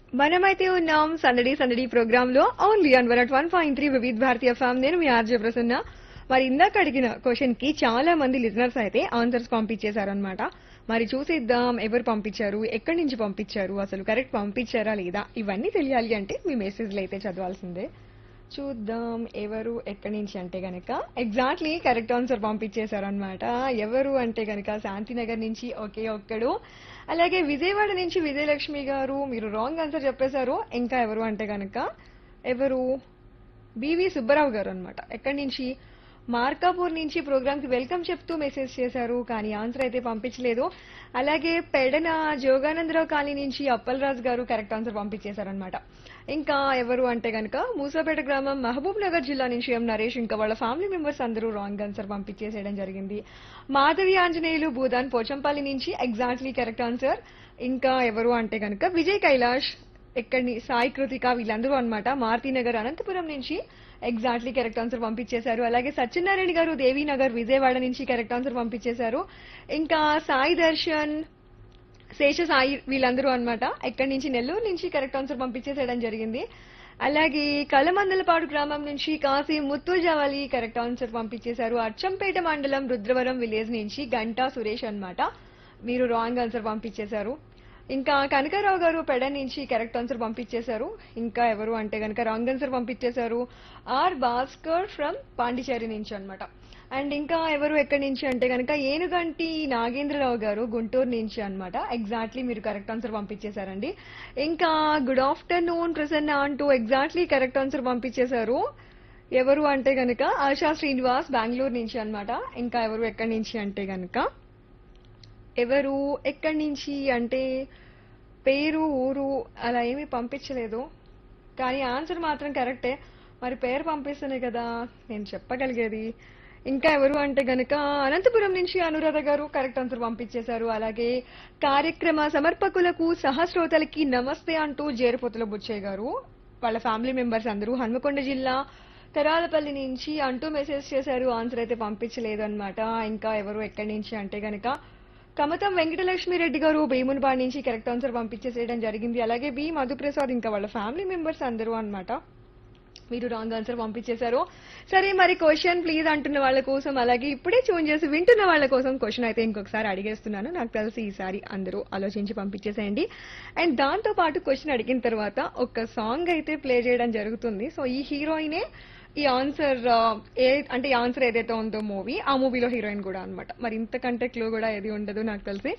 మనమైతే ఉన్నాం సందడి సందడి ప్రోగ్రామ్ లో only on one one point three వివిధ భారతీయ ఫ్యామ్ నేను మీ ఆర్జే ప్రసన్న మరి ఇందాక అడిగిన క్వశ్చన్ కి చాలా మంది లిజనర్స్ అయితే ఆన్సర్స్ పంపించేశారనమాట మరి చూసిద్దాం ఎవరు పంపించారు ఎక్కడి నుంచి పంపించారు అసలు కరెక్ట్ పంపించారా లేదా ఇవన్నీ తెలియాలి అంటే మీ మెసేజ్లు అయితే చదవాల్సిందే చూద్దాం ఎవరు ఎక్కడి నుంచి అంటే గనక ఎగ్జాక్ట్లీ కరెక్ట్ ఆన్సర్ పంపించేశారనమాట ఎవరు అంటే గనక శాంతినగర్ నుంచి ఒకే ఒక్కడు అలాగే విజయవాడ నుంచి విజయలక్ష్మి గారు మీరు రాంగ్ ఆన్సర్ చెప్పేశారు ఇంకా ఎవరు అంటే గనక ఎవరు బివి సుబ్బారావు గారు అనమాట ఎక్కడి నుంచి మార్కాపూర్ నుంచి ప్రోగ్రామ్ కి వెల్కమ్ చెప్తూ మెసేజ్ చేశారు కానీ ఆన్సర్ అయితే పంపించలేదు అలాగే పెడన జోగానందరావు కాలనీ నుంచి అప్పలరాజు గారు కరెక్ట్ ఆన్సర్ పంపించేశారనమాట ఇంకా ఎవరు అంటే గనక మూసాపేట గ్రామం మహబూబ్ నగర్ జిల్లా నుంచి ఎం నరేష్ ఇంకా వాళ్ళ ఫ్యామిలీ మెంబర్స్ అందరూ రాంగ్ ఆన్సర్ పంపించేసేయడం జరిగింది మాధవి ఆంజనేయులు భూదాన్ పోచంపల్లి నుంచి ఎగ్జాక్ట్లీ కరెక్ట్ ఆన్సర్ ఇంకా ఎవరు అంటే గనక విజయ్ కైలాష్ ఎక్కడి సాయి కృతిక వీళ్ళందరూ అనమాట మారుతినగర్ అనంతపురం నుంచి ఎగ్జాక్ట్లీ కరెక్ట్ ఆన్సర్ పంపించేశారు అలాగే సత్యనారాయణ గారు దేవీనగర్ విజయవాడ నుంచి కరెక్ట్ ఆన్సర్ పంపించేశారు ఇంకా సాయి దర్శన్ శేష సాయి వీళ్ళందరూ అన్నమాట ఎక్కడి నుంచి నెల్లూరు నుంచి కరెక్ట్ ఆన్సర్ పంపించేసేయడం జరిగింది అలాగే కలమందలపాడు గ్రామం నుంచి కాశీ ముత్తుజావాలి కరెక్ట్ ఆన్సర్ పంపించేశారు అచ్చంపేట మండలం రుద్రవరం విలేజ్ నుంచి గంటా సురేష్ అన్నమాట మీరు రాంగ్ ఆన్సర్ పంపించేశారు ఇంకా కనకారావు గారు పెడ నుంచి కరెక్ట్ ఆన్సర్ పంపించేశారు ఇంకా ఎవరు అంటే కనుక రాంగ్ ఆన్సర్ పంపించేశారు ఆర్ భాస్కర్ ఫ్రమ్ పాండిచేరి నుంచి అన్నమాట అండ్ ఇంకా ఎవరు ఎక్కడి నుంచి అంటే కనుక ఏనుగంటి నాగేంద్రరావు గారు గుంటూరు నుంచి అన్నమాట ఎగ్జాక్ట్లీ మీరు కరెక్ట్ ఆన్సర్ పంపించేశారండి ఇంకా గుడ్ ఆఫ్టర్నూన్ ప్రసన్న అంటూ ఎగ్జాక్ట్లీ కరెక్ట్ ఆన్సర్ పంపించేశారు ఎవరు అంటే గనక ఆశా శ్రీనివాస్ బెంగళూరు నుంచి అన్నమాట ఇంకా ఎవరు ఎక్కడి నుంచి అంటే గనక ఎవరు ఎక్కడి నుంచి అంటే పేరు ఊరు అలా ఏమీ పంపించలేదు కానీ ఆన్సర్ మాత్రం కరెక్టే మరి పేరు పంపిస్తేనే కదా నేను చెప్పగలిగేది ఇంకా ఎవరు అంటే గనక అనంతపురం నుంచి అనురాధ గారు కరెక్ట్ ఆన్సర్ పంపించేశారు అలాగే కార్యక్రమ సమర్పకులకు సహస్రోతలకి నమస్తే అంటూ జేరుపోతుల బుచ్చయ్య గారు వాళ్ళ ఫ్యామిలీ మెంబర్స్ అందరూ హన్మకొండ జిల్లా కరాలపల్లి నుంచి అంటూ మెసేజ్ చేశారు ఆన్సర్ అయితే పంపించలేదు అనమాట ఇంకా ఎవరు ఎక్కడి నుంచి అంటే గనక కమతం వెంకటలక్ష్మి రెడ్డి గారు భీమునిపాడు నుంచి కరెక్ట్ ఆన్సర్ పంపించేసేయడం జరిగింది అలాగే బి మధుప్రసాద్ ఇంకా వాళ్ళ ఫ్యామిలీ మెంబర్స్ అందరూ అన్నమాట మీరు రాంగ్ ఆన్సర్ పంపించేశారు సరే మరి క్వశ్చన్ ప్లీజ్ అంటున్న వాళ్ళ కోసం అలాగే ఇప్పుడే చూన్ చేసి వింటున్న వాళ్ళ కోసం క్వశ్చన్ అయితే ఇంకొకసారి అడిగేస్తున్నాను నాకు తెలిసి ఈసారి అందరూ ఆలోచించి పంపించేసేయండి అండ్ దాంతో పాటు క్వశ్చన్ అడిగిన తర్వాత ఒక సాంగ్ అయితే ప్లే చేయడం జరుగుతుంది సో ఈ హీరోయినే ఈ ఆన్సర్ ఏ అంటే ఈ ఆన్సర్ ఏదైతే ఉందో మూవీ ఆ మూవీలో హీరోయిన్ కూడా అన్నమాట మరి ఇంతకంటే క్లూ కూడా ఏది ఉండదు నాకు తెలిసి